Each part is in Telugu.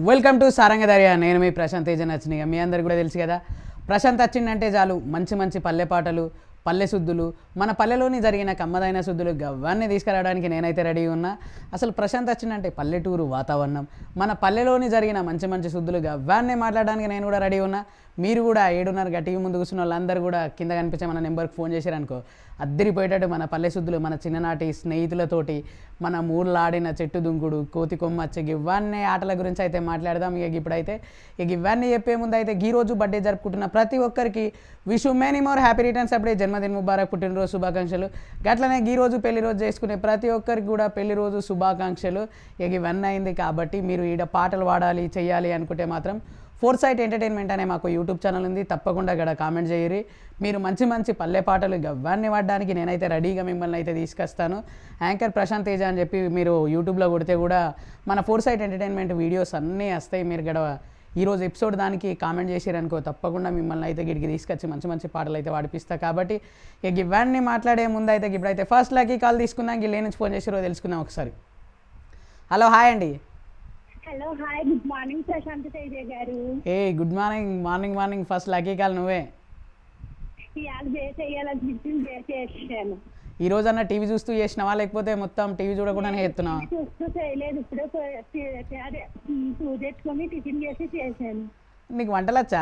వెల్కమ్ టు సారంగదర్య నేను మీ ప్రశాంత్ తేజ నచ్చినాయి మీ అందరికి కూడా తెలుసు కదా ప్రశాంత్ వచ్చిందంటే చాలు మంచి మంచి పల్లె పాటలు పల్లె శుద్ధులు మన పల్లెలోని జరిగిన కమ్మదైన శుద్ధులు గవ్వాన్ని తీసుకురావడానికి నేనైతే రెడీ ఉన్నా అసలు ప్రశాంత్ వచ్చిందంటే పల్లెటూరు వాతావరణం మన పల్లెలోని జరిగిన మంచి మంచి శుద్ధులు గవ్వాన్నే మాట్లాడడానికి నేను కూడా రెడీ ఉన్నా మీరు కూడా ఏడున్నర గట్టిగా ముందు కూర్చున్న వాళ్ళందరూ కూడా కింద కనిపించే మన నెంబర్కి ఫోన్ చేశారనుకో అద్దరిపోయేటట్టు మన పల్లె శుద్ధులు మన చిన్ననాటి స్నేహితులతోటి మన మూర్లాడిన చెట్టు దుంకుడు కోతి కొమ్మచ్చ ఇవన్నీ ఆటల గురించి అయితే మాట్లాడదాం ఇక ఇప్పుడైతే ఇక ఇవన్నీ చెప్పే ముందు అయితే ఈ రోజు బర్త్డే జరుపుకుంటున్న ప్రతి ఒక్కరికి wish many more happy returns అప్పుడే జన్మదిన ముబారక్ పుట్టినరోజు శుభాకాంక్షలు గట్లనే ఈ రోజు పెళ్లి రోజు చేసుకునే ప్రతి ఒక్కరికి కూడా పెళ్లి రోజు శుభాకాంక్షలు ఇక ఇవన్నీ అయింది కాబట్టి మీరు ఈడ పాటలు పాడాలి చేయాలి అనుకుంటే మాత్రం ఫోర్ సైట్ ఎంటర్టైన్మెంట్ అనే మాకు యూట్యూబ్ ఛానల్ ఉంది తప్పకుండా ఇక్కడ కామెంట్ చేయరి మీరు మంచి మంచి పల్లె పాటలు గవ్వాన్ని వాడడానికి నేనైతే రెడీగా మిమ్మల్ని అయితే తీసుకొస్తాను యాంకర్ ప్రశాంత్ తేజ అని చెప్పి మీరు యూట్యూబ్లో కొడితే కూడా మన ఫోర్ సైట్ ఎంటర్టైన్మెంట్ వీడియోస్ అన్నీ వస్తాయి మీరు ఇక్కడ ఈరోజు ఎపిసోడ్ దానికి కామెంట్ చేసిరనుకో తప్పకుండా మిమ్మల్ని అయితే గిడికి తీసుకొచ్చి మంచి మంచి పాటలు అయితే వాడిపిస్తా కాబట్టి ఇక ఇవన్నీ మాట్లాడే ముందు అయితే ఇప్పుడైతే ఫస్ట్ లాకి కాల్ తీసుకున్నాక వీళ్ళు ఏ నుంచి ఫోన్ చేసిరో తెలుసుకుందాం ఒకసారి హలో హాయ్ అండి hello hi good morning Prashanth Teja గారు ఏ good morning morning morning first lucky call నువ్వే ఇవాళ బే చేయాలనిపించింది బే చేసాను ఈ రోజన్నా టీవీ చూస్తూ చేసినావా లేకపోతే మొత్తం టీవీ చూడకుండానే చేస్తున్నావా చూస్తూ చేయలేదు ఇప్పుడే పో- తి- అదే ఉమ్, పూజ ఎత్తుకొని టిఫిన్ చేసి చేశాను నీకు వంటలు వచ్చా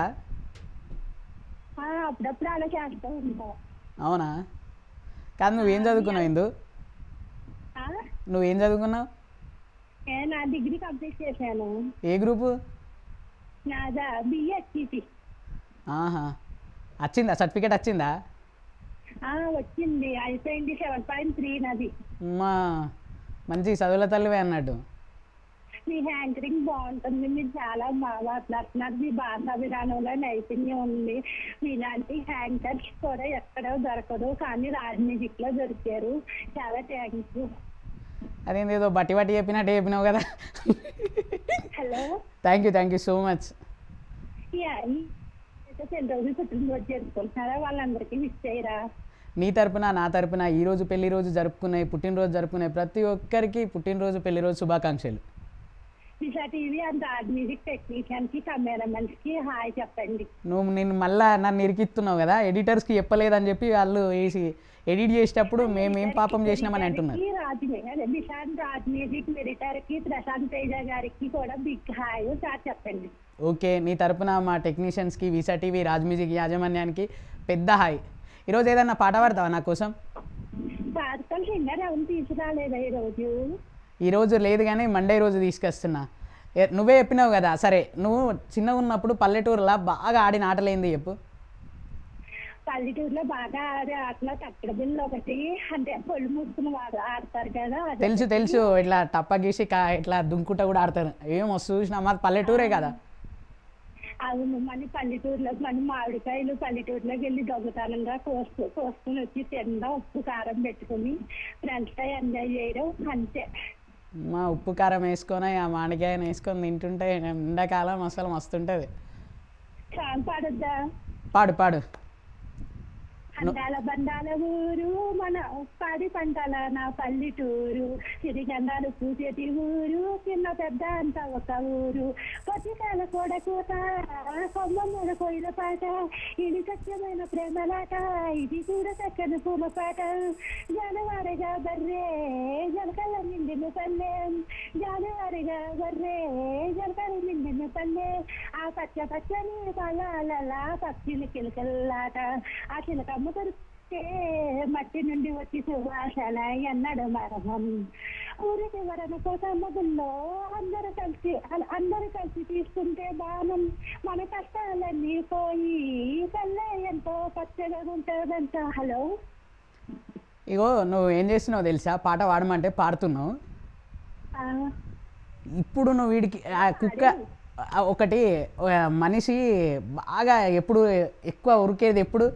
ఆ, అప్పుడప్పుడు అలా చేస్తూ ఉంటా అవునా కాదు నువ్వేం చదువుకున్నావు ఇందు ఆ? నువ్వేం చదువుకున్నావు ఏ, నా డిగ్రీ కంప్లీట్ చేశాను ఏ గ్రూపు నాదా బిఎస్సిపి ఆహా వచ్చిందా సర్టిఫికేట్ వచ్చిందా వచ్చింది అయిపోయింది సెవెన్ పాయింట్ త్రీ నాది మా మంచి చదువుల తల్లివే అన్నట్టు మీ హ్యాంకరింగ్ బాగుంటుంది మీరు చాలా బాగా మాట్లాడుతున్నారు మీ భాషా విధానంలో నైపుణ్యం ఉంది మీలాంటి హ్యాంకర్స్ కూడా ఎక్కడో దొరకదు కానీ రాజ్ మ్యూజిక్ లో దొరికారు చాలా థ్యాంక్స్ అదేంది ఏదో బట్టి బట్టి చెప్పినట్టు చెప్పినావు కదా hello thank you thank you so much ten రోజులు పుట్టినరోజు జరుపుకుంటున్నారా వాళ్ళందరికీ మిస్ చేయరా నీ తరపున నా తరపున ఈ రోజు పెళ్లి రోజు జరుపుకునే పుట్టినరోజు జరుపుకునే ప్రతి ఒక్కరికి పుట్టినరోజు పెళ్లి రోజు శుభాకాంక్షలు Disha TV and Raj music technician కి కెమెరామెన్స్ కి హాయ్ చెప్పండి నువ్వు నేను మళ్ళా నన్ను ఇరికిస్తున్నావు కదా ఎడిటర్స్కి చెప్పలేదని చెప్పి వాళ్ళు వేసి ఎడిట్ చేసేటప్పుడు మేమేం పాపం చేసినామని అంటున్నారు ఈ రాజ్ అదే నిశాంత్ రాజ్ మ్యూజిక్ ఎడిటర్ కి ప్రశాంత్ తేజ గారికి కూడా బిగ్ హాయ్ సార్ చెప్పండి ఓకే నీ తరపున మా టెక్నీషియన్స్కి వీసా టీవీ రాజ్ మ్యూజిక్ యాజమాన్యానికి పెద్ద హాయ్ ఈరోజు ఏదన్నా పాట పాడతావా నా కోసం పార్కల్ సింగర్ ఎవరు తీసుకురాలేదా ఈ రోజు ఈరోజు లేదు కానీ మండే రోజు తీసుకొస్తున్నా ఏ- నువ్వే చెప్పినావు కదా సరే నువ్వు చిన్నగా ఉన్నప్పుడు పల్లెటూరులో బాగా ఆడిన ఆటలేంది చెప్పు పల్లెటూరులో బాగా ఆడే ఆటలో తక్కడ బిల్లు ఒకటి అంటే పొళ్ళు మూసుకుని వాడు ఆడతారు కదా అది తెలుసు తెలుసు ఇట్లా టప్ప గీసి కా ఇట్లా దుంకుట కూడా ఆడతారు ఏం వస్తు చూసినా మాది పల్లెటూరే కదా అవును మన పల్లెటూరులో మన మామిడికాయలు పల్లెటూరులోకి వెళ్ళి దొంగతనంగా కోస్తూ కోసుకుని వచ్చి తినడం ఉప్పు కారం పెట్టుకుని ఫ్రెండ్స్ తో ఎంజాయ్ చేయడం అంతే మా ఉప్పు కారం వేసుకొని ఆ మామిడికాయను వేసుకొని తింటుంటే ఎండాకాలం అసలు మస్తుంటుంది సాంగ్ పాడొద్దా పాడు పాడు అందాల బండాల ఊరు మన పాడి పంటల నా పల్లెటూరు సిరిగంధాలు పూసేటి ఊరు చిన్న పెద్ద అంత ఒక ఊరు పత్రికాల కూడ కూత కొమ్మమ్మల కోయిల పాట ఇది సత్యమైన ప్రేమలాట ఇది కూడా చక్కని పూల పాట జనవారిగా బర్రే జనకల నిండిన పల్లె జనవారిగా బర్రే జనకల నిండిన పల్లె ఆ పచ్చ పచ్చని పొలాలలా పక్షిని కిలకల్లాట ఆ చిలకమ్మ దొరికితే మట్టి నుండి వచ్చి సువాసన ఎన్నడు మరమం ఊరి చివరన కోసమ్మ గుళ్ళో అందరూ కలిసి అల- అందరూ కలిసి తీసుకుంటే బాణం మన కష్టాలన్నీ పోయి కళ్ళే ఎంతో పచ్చగా ఉంటుందంట హలో ఇగో నువ్వు ఏం చేస్తున్నావు తెలుసా పాట పాడమంటే పాడుతున్నావు ఆ, ఇప్పుడు నువ్వు వీడికి ఆ కుక్క ఆ ఒకటి ఆ మనిషి బాగా ఎప్పుడు ఎక్కువ ఉరికేది ఎప్పుడు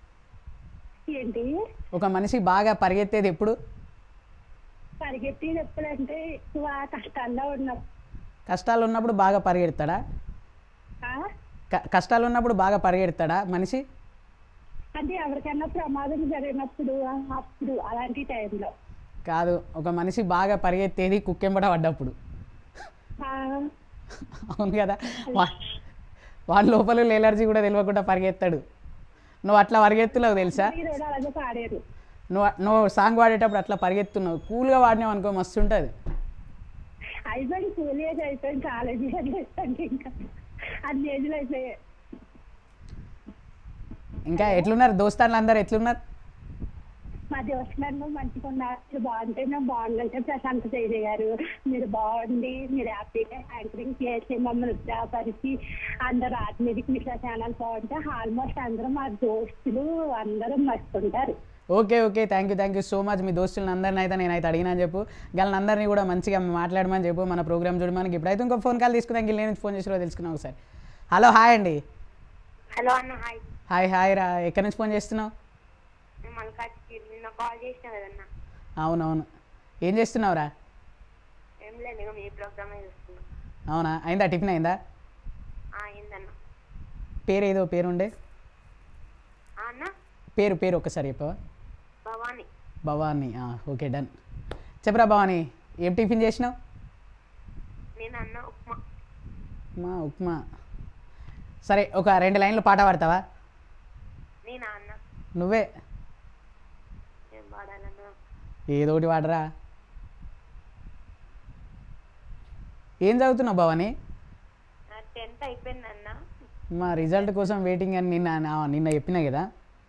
ఏంటి ఒక మనిషి బాగా పరిగెత్తేది ఎప్పుడు పరిగెత్తి ఎప్పుడంటే ఎక్కువ కష్టాల్లో ఉన్నప్పుడు కష్టాలు ఉన్నప్పుడు బాగా పరిగెడతాడా ఆ? క- కష్టాలు ఉన్నప్పుడు బాగా పరిగెడతాడా మనిషి అంటే ఎవరికైనా ప్రమాదం జరిగినప్పుడు అప్పుడు అలాంటి టైంలో కాదు ఒక మనిషి బాగా పరిగెత్తేది కుక్కెంబడ పడ్డప్పుడు ఆ, అవును కదా వా- వాడి లోపల ఎలర్జీ కూడా తెలియకుండా పరిగెత్తాడు నువ్వు అట్లా పరిగెత్తున్నావు తెలుసా మీరు కూడా అలాగే పాడారు నువ్వు నువ్వు సాంగ్ పాడేటప్పుడు అట్లా పరిగెత్తున్నావు కూల్గా వాడినావు అనుకో మస్తు ఉంటుంది అయిపోయింది స్కూల్ ఏజ్ అయిపోయింది కాలేజీ ఏజ్ అయిపోయింది ఇంకా అన్ని ఏజ్లు అయిపోయాయి ఇంకా ఎట్లున్నారు దోస్తాన్లు అందరు ఎట్లున్నారు మా దోస్తులను మంచిగా ఉన్నారు మీరు బాగుంటే మేము బాగుందంటే ప్రశాంత్ తేజ గారు మీరు బాగుండి మీరు హ్యాపీగా యాంకరింగ్ చేసి మమ్మల్ని ఉత్సాహపరిచి అందరూ ఆత్మీయకి మిగతా ఛానల్ బాగుంటే ఆల్మోస్ట్ అందరూ మా దోస్తులు అందరూ మస్తుంటారు okay okay thank you thank you so much మీ దోస్తులను అందరిని అయితే నేనైతే అడిగినా అని చెప్పు వాళ్ళని అందరినీ కూడా మంచిగా మాట్లాడమని చెప్పు మన ప్రోగ్రామ్ చూడమని ఇప్పుడైతే ఇంకో ఫోన్ కాల్ తీసుకుందాం ఇంక నేను ఫోన్ చేసిరో తెలుసుకున్నాం ఒకసారి హలో హాయ్ అండి హలో అన్న హాయ్ హాయ్ హాయ్ రా ఎక్కడి నుంచి ఫోన్ చేస్తున్నావు నేను మల్కాజ్గిరి నిన్న కాల్ చేసిన కదన్న అవునవును ఏం చేస్తున్నావురా ఏం లేదు ఇక మీ ప్రోగ్రామే చూస్తున్నా అవునా అయిందా టిఫిన్ అయిందా ఆ, అయిందన్న పేరు ఏదో పేరు ఉండే ఆ, అన్న పేరు పేరు ఒకసారి చెప్పవా భవాని భవానీ ఆ, ఓకే డన్ చెప్పరా భవానీ ఏం టిఫిన్ చేసినావు నేను అన్న ఉప్మా మా ఉప్మా సరే ఒక రెండు లైన్లు పాట పాడతావా నేనా అన్న నువ్వే ఏం పాడాలన్న ఏదో ఒకటి వాడరా ఏం చదువుతున్నావు భవానీ నా టెన్త్ అయిపోయింది అన్న మా రిజల్ట్ కోసం వెయిటింగ్ అని నిన్న నా- నిన్న చెప్పినా కదా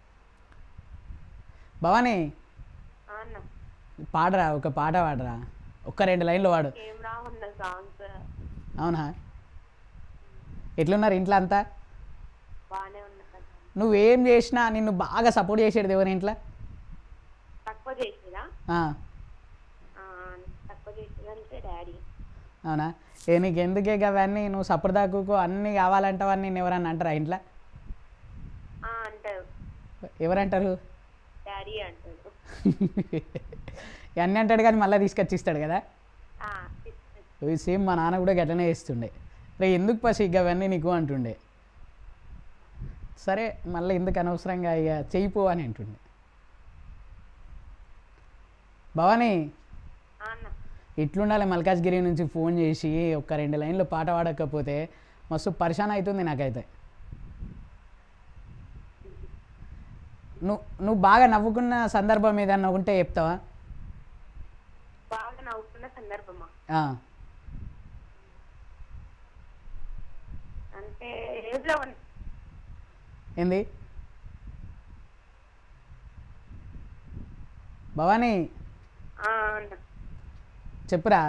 భవానీ ఆ, అన్న పాడరా ఒక పాట పాడరా ఒక్క రెండు లైన్లు వాడు ఏం రావన్న సాంగ్స్ అవునా ఎట్లున్నారు ఇంట్లో అంతా బాగానే ఉన్నా కదా నువ్వేం చేసినా నిన్ను బాగా సపోర్ట్ చేసేది ఎవరి ఇంట్లో తక్కువ చేసిరా ఆ, ఆ, తక్కువ చేసేదంటే డాడీ అవునా ఏ నీకు ఎందుకే అవన్నీ నువ్వు సపోర్ట్ దాకుకో అన్నీ కావాలంటావు అని నేను ఎవరన్నా అంటారా ఇంట్లో ఆ, అంటారు ఎవరంటారు డాడీ అంటారు ఇవన్నీ అంటాడు కానీ మళ్ళీ తీసుకొచ్చి ఇస్తాడు కదా ఆ, ఇస్తారు. సేమ్ మా నాన్న కూడా గట్లనే చేస్తుండే రే ఎందుకు పసి ఇక అవన్నీ నీకు అంటుండే సరే మళ్ళీ ఎందుకు అనవసరంగా ఇక చేయిపో అని అంటుండే భవానీ ఆ, అన్న ఇట్లుండాలి మల్కాజ్గిరి నుంచి ఫోన్ చేసి ఒక రెండు లైన్లు పాట పాడకపోతే మస్తు పరిశాన్ అవుతుంది నాకైతే నువ్వు నువ్వు బాగా నవ్వుకున్న సందర్భం ఏదన్నా ఉంటే చెప్తావా బాగా నవ్వుకున్న సందర్భమా ఆ, అంటే ఏజ్లో ఉన్న ఏంది భవానీ ఆ, అన్న చెప్పురా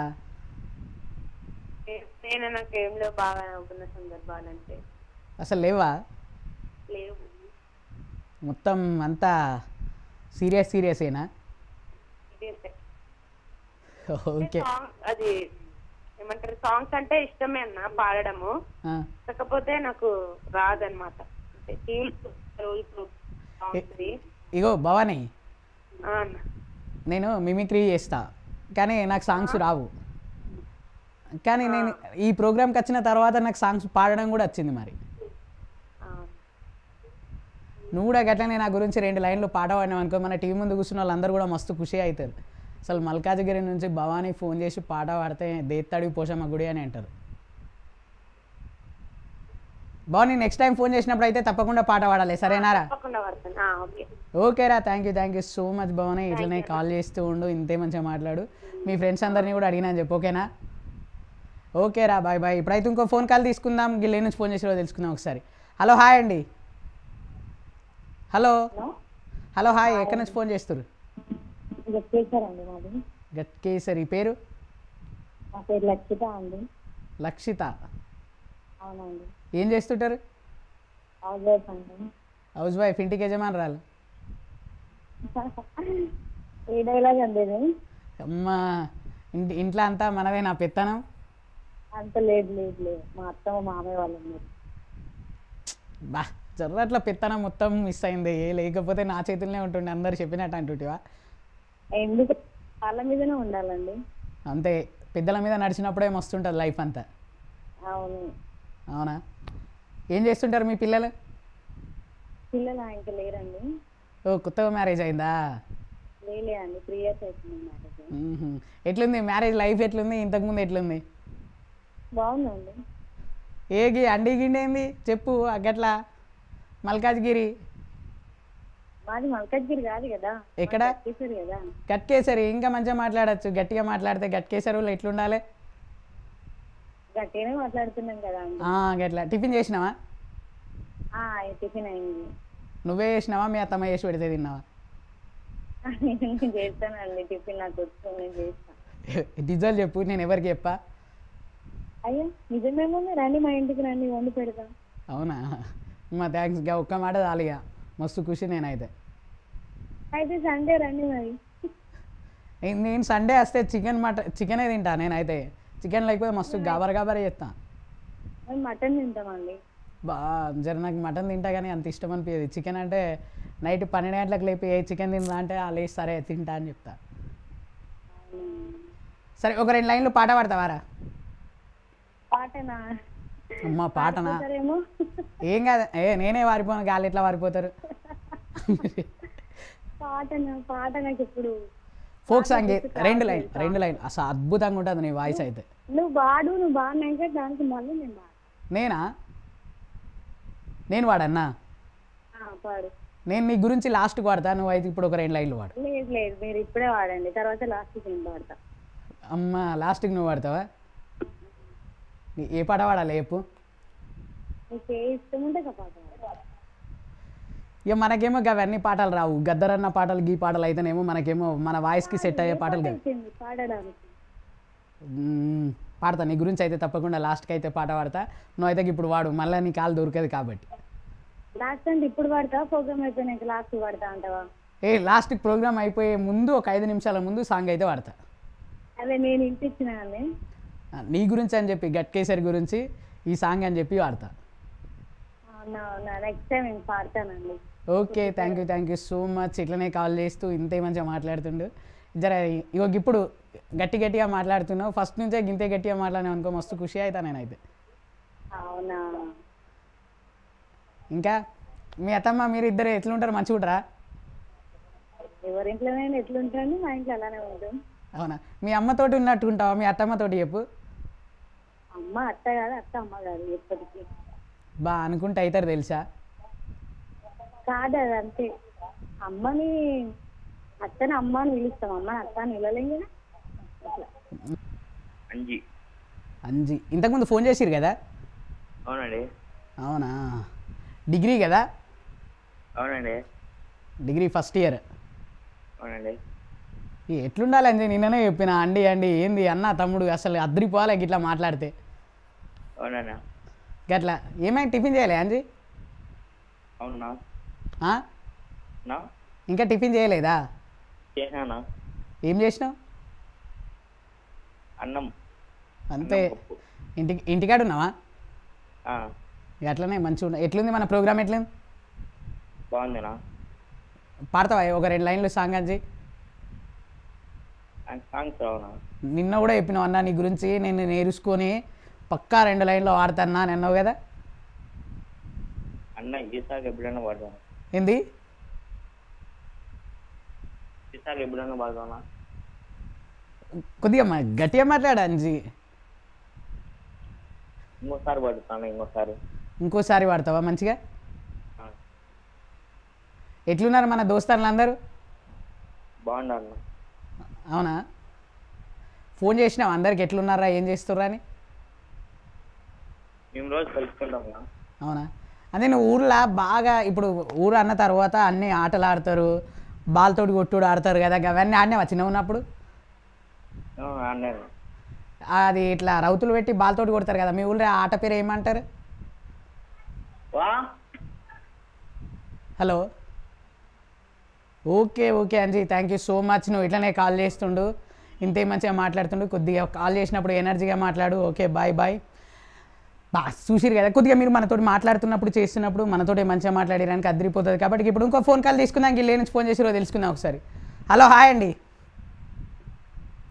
ఏ- నేను నా గేమ్లో బాగా నవ్వుకున్న సందర్భాలంటే అసలు లేవా లేవు మొత్తం అంతా సీరియస్ సీరియసేనా ఇదే ఓకే సాంగ్ అది ఏమంటారు సాంగ్స్ అంటే ఇష్టమే అన్న పాడడము ఆ, కాకపోతే నాకు రాదనమాట అంటే టీవీలో ఇప్పుడు సాంగ్స్ ది. ఇగో భవానీ ఆ అన్న నేను మిమిక్రీ చేస్తా కానీ నాకు సాంగ్స్ రావు కానీ నేను ఈ ప్రోగ్రామ్కి వచ్చిన తర్వాత నాకు సాంగ్స్ పాడడం కూడా వచ్చింది మరి ఆ. నువ్వు కూడా గట్లనే నా గురించి రెండు లైన్లు పాట పాడినావు అనుకో మన టీవీ ముందు కూర్చున్న వాళ్ళందరూ కూడా మస్తు ఖుషి అవుతారు అసలు మల్కాజ్గిరి నుంచి భవానీ ఫోన్ చేసి పాట పాడితే దేత్తాడి పోషమ్మ గుడి అని అంటారు భవానీ నెక్స్ట్ టైం ఫోన్ చేసినప్పుడు అయితే తప్పకుండా పాట పాడాలి సరేనారా తప్పకుండా పడతాను ఆ, ఓకే ఓకేరా thank you thank you so much Bhavani ఇట్లనే కాల్ చేస్తూ ఉండు ఇంతే మంచిగా మాట్లాడు మీ ఫ్రెండ్స్ అందరినీ కూడా అడిగినా చెప్పు ఓకేనా ఓకేరా బాయ్ బాయ్ ఇప్పుడైతే ఇంకో ఫోన్ కాల్ తీసుకుందాం గిల్లే నుంచి ఫోన్ చేసిరో తెలుసుకుందాం ఒకసారి హలో హాయ్ అండి హలో హలో హాయ్ ఎక్కడి నుంచి ఫోన్ చేస్తారు చెప్పేశారండి మాది గట్కేసరి పేరు మా పేరు లక్షిత అండి లక్షిత అవునండి ఏం చేస్తుంటారు హౌస్ వైఫ్ అండి హౌస్ వైఫ్ ఇంటికి యజమానురాలు ఏ డైలాగ్ అండి ఇది అమ్మ ఇంటి ఇంట్లో అంతా మనదే నా పెత్తనం అంత లేదు లేదు లేదు మా అత్తమ్మ మామయ్య వాళ్ళు ఉన్నారు బా జర్ర అట్లా పెత్తనం మొత్తం మిస్ అయింది లేకపోతే నా చేతుల్లోనే ఉంటుండే అందరు చెప్పినట్టు అంటుంటివా ఎందుకు వాళ్ళ మీదనే ఉండాలండి అంతే పెద్దల మీద నడిచినప్పుడే మస్తుంటుంది లైఫ్ అంతా అవును అవునా ఏం చేస్తుంటారు మీ పిల్లలు పిల్లలు ఇంకా లేరండి ఓ కొత్తగా మ్యారేజ్ అయిందా లేలే అండి త్రీ ఇయర్స్ అవుతుంది మ్యారేజ్ మ్మ్హ్మ్. ఎట్లుంది మ్యారేజ్ లైఫ్ ఎట్లుంది ఇంతకుముందు ఎట్లుంది బాగుందండి ఏగి అండి గిండి ఏంది చెప్పు గట్లా మల్కాజ్గిరి మాది మల్కాజ్గిరి కాదు కదా ఎక్కడ? చేశారు కదా గట్కేసరి ఇంకా మంచిగా మాట్లాడచ్చు గట్టిగా మాట్లాడితే గట్కేసరులో ఎట్లుండాలి గట్టిగానే మాట్లాడుతున్నాం కదా అండి ఆ, గట్లా టిఫిన్ చేసినావా ఆ, టిఫిన్ అయింది నువ్వే చేసినావా మీ అత్తమ్మ చేసి పెడితే తిన్నావా నేను చేస్తానండి టిఫిన్ నాకు వచ్చు నేను చేస్తాను డిజల్ చెప్పు నేను ఎవరికి చెప్పా అయ్యా నిజమేమో రండి మా ఇంటికి రండి వండి పెడతాం అవునా మా థ్యాంక్స్ గా ఒక్క మాట చాలిగా మస్తు ఖుషి నేనైతే అయితే సండే రండి మరి ఏ- నేను సండే వస్తే చికెన్ మట చికెనే తింటా నేనైతే చికెన్ లేకపోతే మస్తు గాబర్ గాబర్ చేస్తా మేము మటన్ తింటామండి బా జర నాకు మటన్ తింటా కానీ అంత ఇష్టం అనిపించేది చికెన్ అంటే నైట్ పన్నెండు గంటలకు లేపి ఏ చికెన్ తింటా అంటే ఆ లేచి సరే తింటా అని చెప్తా సరే ఒక రెండు లైన్లు పాట పాడతావారా పాటనా అమ్మ పాటనా సరేమో ఏం కాదు ఏ నేనే వారిపోను గాలి ఎట్లా వారిపోతారు పాటనా పాట నాకు ఇప్పుడు ఫోక్ సాంగ్ రెండు లైన్ రెండు లైన్ అసలు అద్భుతంగా ఉంటుంది నీ వాయిస్ అయితే నువ్వు పాడు నువ్వు బాడినాక దానికి మళ్ళీ నేను పాడు నేనా నేను వాడన్నా ఆ, పాడు నేను నీ గురించి లాస్ట్కి వాడతా నువ్వు అయితే ఇప్పుడు ఒక రెండు లైన్లు వాడు లేదు లేదు మీరు ఇప్పుడే వాడండి తర్వాత లాస్ట్కి నేను పాడతా అమ్మ లాస్ట్కి నువ్వు వాడతావా నీ- ఏ పాట వాడాలి చెప్పు నీకు ఏ ఇష్టం ఉంటే ఒక పాట పాడు ఇక మనకేమో అవన్నీ పాటలు రావు గద్దరన్న పాటలు గీ పాటలు అయితేనేమో మనకేమో మన వాయిస్కి సెట్ అయ్యే పాటలు కావు వచ్చింది పాడడానికి మ్మ్. పాడతా నీ గురించి అయితే తప్పకుండా లాస్ట్కి అయితే పాట పాడతా నువ్వు అయితే ఇప్పుడు వాడు మళ్ళీ నీ కాలు దొరకదు కాబట్టి లాస్ట్ అంటే ఇప్పుడు పాడతావా ప్రోగ్రామ్ అయిపోయినాక లాస్ట్ పాడతా అంటావా ఏ లాస్ట్ ప్రోగ్రామ్ అయిపోయే ముందు ఒక ఐదు నిమిషాల ముందు సాంగ్ అయితే వాడతా అదే నేను ఇంటి ఇచ్చిన అని ఆ, నీ గురించి అని చెప్పి గట్కేసరి గురించి ఈ సాంగ్ అని చెప్పి వాడతా అవునా అవునా నెక్స్ట్ టైం నేను పాడతానండి okay thank you thank you so much ఇట్లనే కాల్ చేస్తూ ఇంతే మంచిగా మాట్లాడుతుండు జర ఇగో ఇప్పుడు గట్టి గట్టిగా మాట్లాడుతున్నావు ఫస్ట్ నుంచే గింతే గట్టిగా మాట్లాడినావు అనుకో మస్తు ఖుషి అవుతా నేనైతే అవునా ఇంకా మీ అత్తమ్మ మీరు ఇద్దరు ఎట్లుంటారు మంచిగా ఉంటారా ఎవరింట్లోనైనా ఎట్లుంటాను మా ఇంట్లో అలానే ఉంటాం అవునా మీ అమ్మతోటి ఉన్నట్టు ఉంటావా మీ అత్తమ్మతోటి చెప్పు అమ్మ అత్త కాదు అత్త అమ్మ కాదు ఎప్పటికీ బా అనుకుంటే అవుతారు తెలుసా కాదు అది అంతే అమ్మని అత్తని అమ్మ అని పిలుస్తాం అమ్మని అత్త అని పిలవలేం కదా అట్లా అంజి అంజి ఇంతకుముందు ఫోన్ చేసిరు కదా అవునండి అవునా డిగ్రీ కదా అవునండి డిగ్రీ ఫస్ట్ ఇయర్ అవునండి ఈ ఎట్లుండాలి అంజి నిన్ననే చెప్పిన అండి అండి ఏంది అన్న తమ్ముడు అసలు అద్రిపోవాలి ఇట్లా మాట్లాడితే అవునన్నా గట్లా ఏమైనా టిఫిన్ చేయలే అంజి అవునా ఆ? నా ఇంకా టిఫిన్ చేయలేదా చేసినానా ఏం చేసినావు అన్నం అంతే అన్నం పప్పు. ఇంటికి ఇంటికాడ ఉన్నావా ఆ, ఇక అట్లనే మంచిగా ఉన్న ఎట్లుంది మన ప్రోగ్రామ్ ఎట్లుంది బాగుందినా పాడతావా ఒక రెండు లైన్లు సాంగ్ అంజి నాకు సాంగ్స్ రావునా నిన్న కూడా చెప్పినావు అన్న నీ గురించి నేను నేర్చుకొని పక్కా రెండు లైన్లో వాడతాన్నా అని అన్నావు కదా అన్న ఈసారి ఎప్పుడైనా పడతాను ఏంది ఈసారి ఎప్పుడైనా పడతానా కొద్దిగా మా- గట్టిగా మాట్లాడు అంజి ఇంకోసారి పడుతాను ఇంకోసారి ఇంకోసారి వాడతావా మంచిగా ఆ, ఎట్లున్నారు మన దోస్తానులు అందరూ బాగుండు అన్న అవునా ఫోన్ చేసినావు అందరికి ఎట్లున్నారా ఏం చేస్తుర్రా అని మేము రోజు కలుసుకుంటాం అన్న. అవునా అదే నువ్వు ఊర్లో బాగా ఇప్పుడు ఊరు అన్న తర్వాత అన్ని ఆటలు ఆడతారు బాల్తోటి కొట్టుడు ఆడతారు కదా అవన్నీ ఆడినావా చిన్న ఉన్నప్పుడు ఆ, ఆడినాను అది ఇట్లా రౌతులు పెట్టి బాల్తోటి కొడతారు కదా మీ ఊళ్ళో ఆ ఆట పేరు ఏమంటారు వా hello okay okay Anji thank you so much నువ్వు ఇట్లనే కాల్ చేస్తుండు ఇంతే మంచిగా మాట్లాడుతుండు కొద్దిగా కాల్ చేసినప్పుడు ఎనర్జీగా మాట్లాడు ఓకే బాయ్ బాయ్ బా చూసిరు కదా కొద్దిగా మీరు మనతోటి మాట్లాడుతున్నప్పుడు చేస్తున్నప్పుడు మనతోటి మంచిగా మాట్లాడడానికి అదిరిపోతుంది కాబట్టి ఇప్పుడు ఇంకో ఫోన్ కాల్ తీసుకుందాం ఇల్లే నుంచి ఫోన్ చేసిరో తెలుసుకుందాం ఒకసారి హలో హాయ్ అండి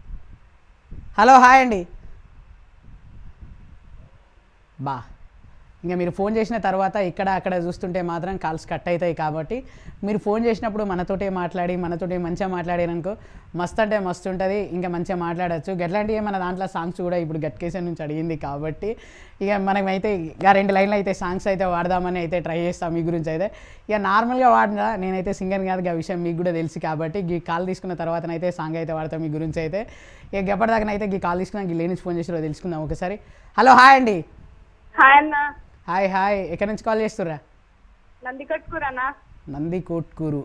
హలో హాయ్ అండి బా ఇంకా మీరు ఫోన్ చేసిన తర్వాత ఇక్కడ అక్కడ చూస్తుంటే మాత్రం కాల్స్ కట్ అవుతాయి కాబట్టి మీరు ఫోన్ చేసినప్పుడు మనతోటే మాట్లాడి మనతోటే మంచిగా మాట్లాడారనుకో మస్తు అంటే మస్తు ఉంటుంది ఇంకా మంచిగా మాట్లాడచ్చు గట్లాంటివి మన దాంట్లో సాంగ్స్ కూడా ఇప్పుడు గట్కేసన్ నుంచి అడిగింది కాబట్టి ఇక మనమైతే ఇక రెండు లైన్లు అయితే సాంగ్స్ అయితే వాడదామని అయితే ట్రై చేస్తాం మీ గురించి అయితే ఇక నార్మల్గా వాడినా నేనైతే సింగర్ కాదు ఆ విషయం మీకు కూడా తెలుసు కాబట్టి ఈ కాల్ తీసుకున్న తర్వాతనైతే సాంగ్ అయితే వాడతాం మీ గురించి అయితే ఇక ఎప్పటిదాకానైతే ఈ కాల్ తీసుకున్నాక ఈ లేని ఫోన్ చేసిరో తెలుసుకుందాం ఒకసారి హలో హాయ్ అండి హాయ్ అన్న హాయ్ హాయ్ ఎక్కడి నుంచి కాల్ చేస్తుర్రా నంది కట్టుకురానా నంది కోట్కూరు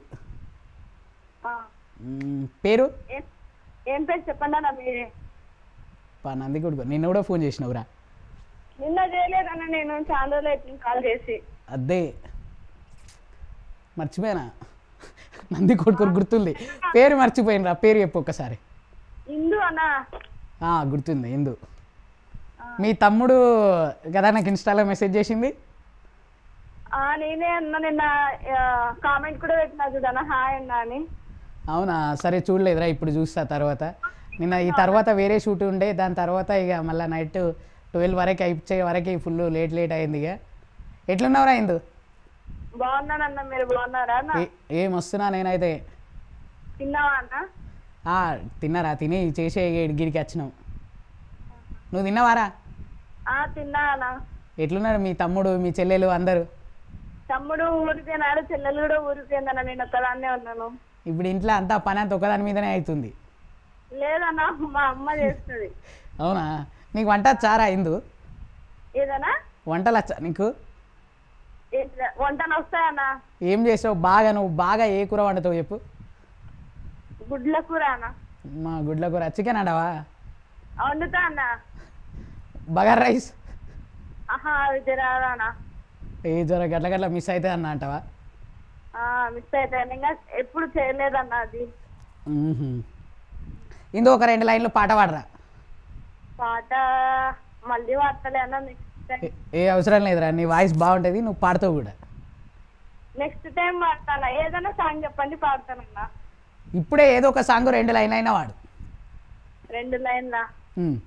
మ్మ్, పేరు ఏం పేరు చెప్పండి అన్న మీరే పా నంది కోట్కూరు నిన్న కూడా ఫోన్ చేసినవురా నిన్న చేయలేదన్న నేను చాలా రోజులు అవుతుంది కాల్ చేసి అదే మర్చిపోయానా నంది కోట్కూరు గుర్తుంది పేరు మర్చిపోయినరా పేరు చెప్పు ఒక్కసారి ఇందు అన్న ఆ, గుర్తుంది ఎందు మీ తమ్ముడు కదా నాకు ఇన్స్టాలో మెసేజ్ చేసింది ఆ, నేనే అన్న నిన్న కామెంట్ కూడా పెట్టినా చూడన్న హాయ్ అన్న అని అవునా సరే చూడలేదురా ఇప్పుడు చూస్తా తర్వాత నిన్న ఈ తర్వాత వేరే షూట్ ఉండే దాని తర్వాత ఇక మళ్ళీ నైట్ ట్వెల్వ్ వరకు అయిపోయే వరకు ఫుల్ లేట్ లేట్ అయింది ఇక ఎట్లున్నావురా ఇందు బాగున్నానన్న మీరు బాగున్నారా అన్న ఏ- ఏం వస్తున్నా నేనైతే తిన్నావా అన్న ఆ, తిన్నారా తిని చేసే గిడికి వచ్చినాం నువ్వు తిన్నావారా ఆ తిన్నా అన్న ఎట్లున్నాడు మీ తమ్ముడు మీ చెల్లెలు అందరూ తమ్ముడు ఊరిపోయినాడు చెల్లెలు కూడా ఊరిపోయిందన్న నేను ఒక్కదాన్నే ఉన్నాను ఇప్పుడు ఇంట్లో అంతా పని అంతా ఒకదాని మీదనే అవుతుంది లేదన్న మా అమ్మ చేస్తుంది అవునా నీకు వంట చారా ఇందు ఏదన్నా వంటలు వచ్చా నీకు ఏంటి- వంటలు వస్తాయన్న ఏం చేసావు బాగా నువ్వు బాగా ఏ కూర వండుతావు చెప్పు గుడ్ల కూర అన్న మా గుడ్ల కూర చికెన్ అంటావా వండుతా అన్న బగార్ రైస్ ఆహా అది తిరాదా అన్న ఏ జ్వర గట్ల గట్ల మిస్ అవుతుంది అన్న అంటావా మిస్ అయిపోయాను ఇంకా ఎప్పుడు చేయలేదన్న అది మ్మ్హ్మ్. ఇందు ఒక రెండు లైన్లు పాట పాడరా పాట మళ్ళీ వాడతలే అన్న నెక్స్ట్ టైం ఏ- ఏ అవసరం లేదురా నీ వాయిస్ బాగుంటుంది నువ్వు పాడతావు కూడా నెక్స్ట్ టైం పాడతాను ఏదైనా సాంగ్ చెప్పండి పాడతానన్న ఇప్పుడే ఏదో ఒక సాంగ్ రెండు లైన్లు అయినా వాడు రెండు లైన్ల మ్మ్.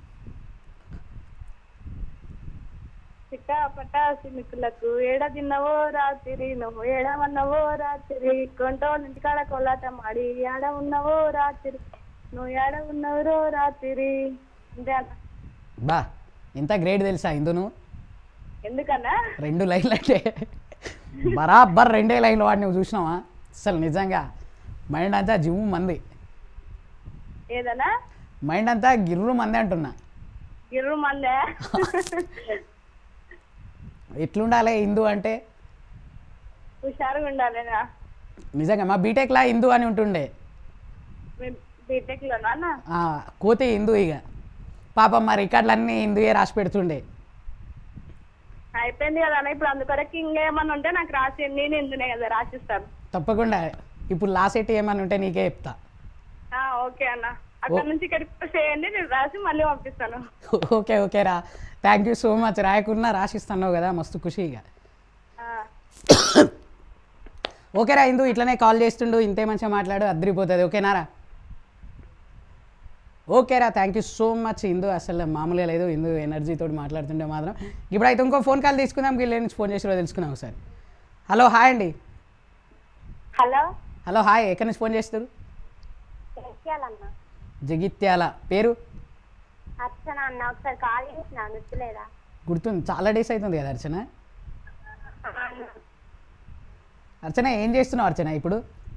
చిట్టా పట్టా సినుకులకు ఏడ తిన్నవో రాత్రి నువ్వు ఏడమన్నవో రాత్రి కొంటోళ్ళ ఇంటికాడ కోలాటం ఆడి ఏడ ఉన్నవో రాత్రి నువ్వు ఏడ ఉన్నవరో రాత్రి అంతే అన్న బా ఎంత గ్రేట్ తెలుసా ఇందు నువ్వు ఎందుకన్నా రెండు లైన్లు అంటే బరాబర్ రెండే లైన్లు వాడు నువ్వు చూసినావా అసలు నిజంగా మైండ్ అంతా జిమ్ మంది ఏదన్నా మైండ్ అంతా గిర్రు మంది అంటున్నా ఇరు మందే ఎట్లుండాలి హిందూ అంటే హుషారుగా ఉండాలినా నిజంగా మా బీటెక్లా హిందూ అని ఉంటుండే బీటెక్ లోనా అన్న ఆ, కోతే హిందూ ఇక పాపం మా రికార్డులన్నీ హిందూయే రాసి పెడుతుండే అయిపోయింది కదా అన్న ఇప్పుడు అందుకొరకు ఇంకేమన్నా ఉంటే నాకు రాసి నేను ఇందునే కదా రాసిస్తాను తప్పకుండా ఇప్పుడు లాస్ట్ ఎట్టి ఏమని ఉంటే నీకే చెప్తా ఆ, ఓకే అన్న అక్కడ నుంచి ఇక్కడికి చేయండి నేను రాసి మళ్ళీ పంపిస్తాను ఓకే ఓకే రా థ్యాంక్ యూ సో మచ్ రాయకున్నా రాసిస్తున్నావు కదా మస్తు ఖుషిగా ఆ, ఓకేరా ఇందు ఇట్లనే కాల్ చేస్తుండు ఇంతే మంచిగా మాట్లాడు అద్దరిపోతుంది ఓకేనారా ఓకేరా థ్యాంక్ యూ సో మచ్ ఇందు అసలు మామూలుగా లేదు ఇందు ఎనర్జీతో మాట్లాడుతుంటే మాత్రం ఇప్పుడైతే ఇంకో ఫోన్ కాల్ తీసుకుందాం వీళ్ళ నుంచి ఫోన్ చేసి తెలుసుకుందాం ఒకసారి హలో హాయ్ అండి హలో హలో హాయ్ ఎక్కడి నుంచి ఫోన్ చేస్తారు చేయాలన్న జగిత్యాల పేరు అర్చన అన్న ఒకసారి కాల్ చేసిన గుర్తులేదా గుర్తుంది చాలా డేస్ అవుతుంది కదా అర్చన అర్చన ఏం చేస్తున్నావు అర్చన ఇప్పుడు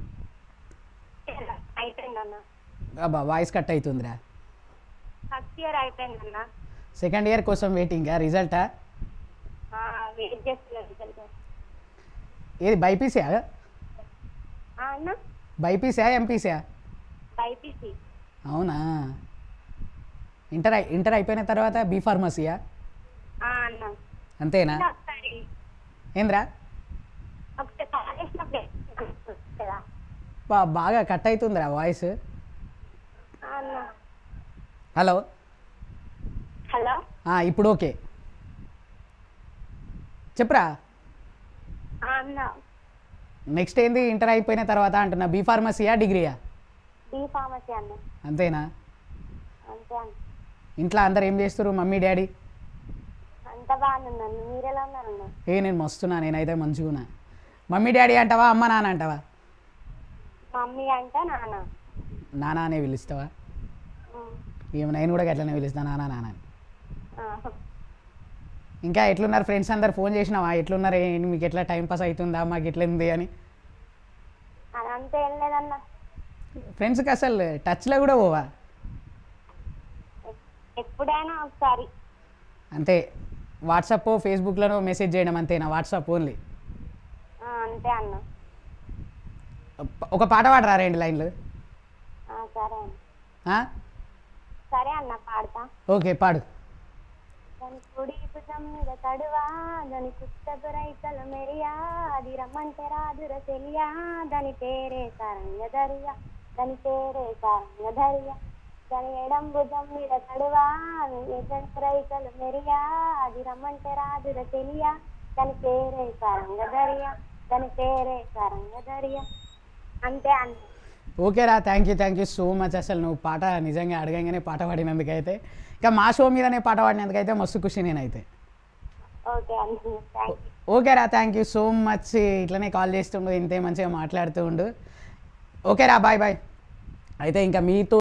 అయిపోయిందన్న అబ్బా వాయిస్ కట్ అవుతుందిరా ఫస్ట్ ఇయర్ అయిపోయిందన్న సెకండ్ ఇయర్ కోసం వెయిటింగా రిజల్టా వెయిట్ చేస్తున్నా రిజల్ట్ ఏది బైపీసీయా అన్న బైపీసీయా ఎంపీసీయా బైపీసీ అవునా ఇంటర్ అయి- ఇంటర్ అయిపోయిన తర్వాత బీ ఫార్మసీయా అన్న అంతేనా ఒకసారి ఏంద్రా ఒకసారి కాల్ చేసినప్పుడు కదా బా బాగా కట్ అవుతుందిరా వాయిస్ అన్న హలో హలో ఆ, ఇప్పుడు ఓకే చెప్పురా అన్న నెక్స్ట్ ఏంది ఇంటర్ అయిపోయిన తర్వాత అంటున్నా బీ ఫార్మసీయా డిగ్రీయా బీ ఫార్మసీ అన్న అంతేనా అంతే అన్న ఇంట్లో అందరు ఏం చేస్తారు మమ్మీ డాడీ అంత బాగున్నాను మీరు ఎలా ఉన్నారన్న ఏ నేను మస్తున్నా నేనైతే మంచిగున్నా మమ్మీ డాడీ అంటావా అమ్మ నాన్న అంటావా మమ్మీ అంటే నాన్న నానా అనే పిలుస్తావా ఉమ్. ఏమో నేను కూడా అట్లనే పిలుస్తాను నానా నాన్న అని ఆ. ఇంకా ఎట్లున్నారు ఫ్రెండ్స్ అందరు ఫోన్ చేసినావా ఎట్లున్నారు ఏంటి మీకు ఎట్లా టైం పాస్ అవుతుందా మాకు ఎట్లా ఉంది అని అదంతా ఏం లేదన్న ఫ్రెండ్స్కి అసలు టచ్లో కూడా పోవా ఎప్పుడైనా ఒకసారి అంతే వాట్సాప్ ఫేస్బుక్లోనో మెసేజ్ చేయడం అంతేనా వాట్సాప్ ఓన్లీ ఆ, అంతే అన్న ఒక పాట పాడరా రెండు లైన్లు ఆ, సరే అన్న ఆ? సరే అన్న పాడతా ఓకే పాడు దాని కుడి భుజం మీద తడువా దాని పుస్తక రైతల మెరియా అది రమ్మంటే రాదుర తెలియా దాని పేరే సారంగ దరియా దాని పేరే సారంగ దరియా దాని ఎడం భుజం మీద తడువా ఏజెంట్ రైతల మెరియా అది రమ్మంటే రాదుర తెలియా దాని పేరే సారంగ దరియా దాని పేరే సారంగ దరియా అంతే అన్న ఓకేరా thank you thank you so much అసలు నువ్వు పాట నిజంగా అడగంగానే పాట పాడినందుకైతే ఇంకా మా షో మీదనే పాట పాడినందుకైతే మస్తు ఖుషి నేనైతే ఓకే అన్న థ్యాంక్ యూ ఓకేరా థ్యాంక్ యూ సో మచ్ ఇట్లనే కాల్ చేస్తుండు ఇంతే మంచిగా మాట్లాడుతూ ఉండు ఓకేరా బాయ్ బాయ్ అయితే ఇంకా మీతో